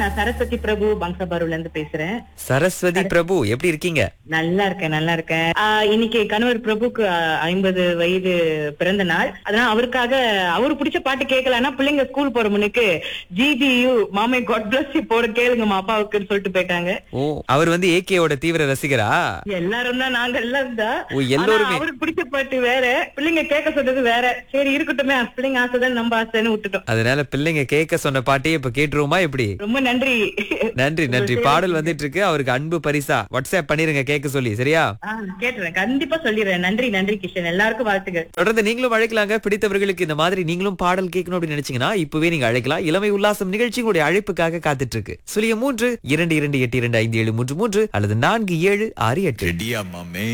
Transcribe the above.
நான் சரஸ்வதி பிரபு பங்சபாருல இருந்து பேசுறேன் சரஸ்வதி பிரபு எப்படி இருக்கீங்க நல்லா இருக்கேன் நல்லா இருக்கேன் ஆஹ் இன்னைக்கு கணவர் பிரபுக்கு ஐம்பது வயது பிறந்த நாள் அதனால அவருக்காக அவரு பிடிச்ச பாட்டு கேட்கலன்னா பிள்ளைங்க ஸ்கூல் போற முன்னுக்கு ஜிபியு மாமே காட் பிளஸ் போட கேளுங்கம்மா அப்பாவுக்குன்னு சொல்லிட்டு போயிட்டாங்க ஓ அவர் வந்து ஏகேவோட தீவிர ரசிகரா எல்லாரும் தான் நாங்க எல்லாம் தான் ஓ, எல்லோருமே. ஆனா அவருக்கு பிடிச்ச பாட்டு வேற பிள்ளைங்க கேட்க சொன்னது வேற சரி இருக்கட்டுமே பிள்ளைங்க ஆசைதான் நம்ம ஆசைன்னு விட்டுட்டோம் அதனால பிள்ளைங்க கேட்க சொன்ன பாட்டையே இப்ப கேட்டுருவோமா எப்படி ரொம்ப நன்றி நன்றி நன்றி பாடல் வந்துட்டு இருக்கு அவருக்கு அன்பு பரிசா வாட்ஸ்அப் பண்ணிருங்க கேட்க சொல்லி சரியா ஆஹ் கேட்டுறேன் கண்டிப்பா சொல்லிடுறேன் நன்றி நன்றி கிஷன் எல்லாருக்கும் வாழ்த்துக்கள் தொடர்ந்து நீங்களும் அழைக்கலாங்க பிடித்தவர்களுக்கு இந்த மாதிரி நீங்களும் பாடல் கேட்கணும் அப்படின்னு நினைச்சீங்கன்னா இப்பவே நீங்க அழைக்கலாம் இளமை உல்லாசம் நிகழ்ச்சி உங்களுடைய அழைப்புக்காக காத்துட்டு இருக்கு சுழிய மூன்று இரண்டு இரண்டு எட்டு இரண்டு ஐந்து ஏழு மூன்று மூன்று அல்லது நான்கு ஏழு ஆறு எட்டு ரெடியா மாமே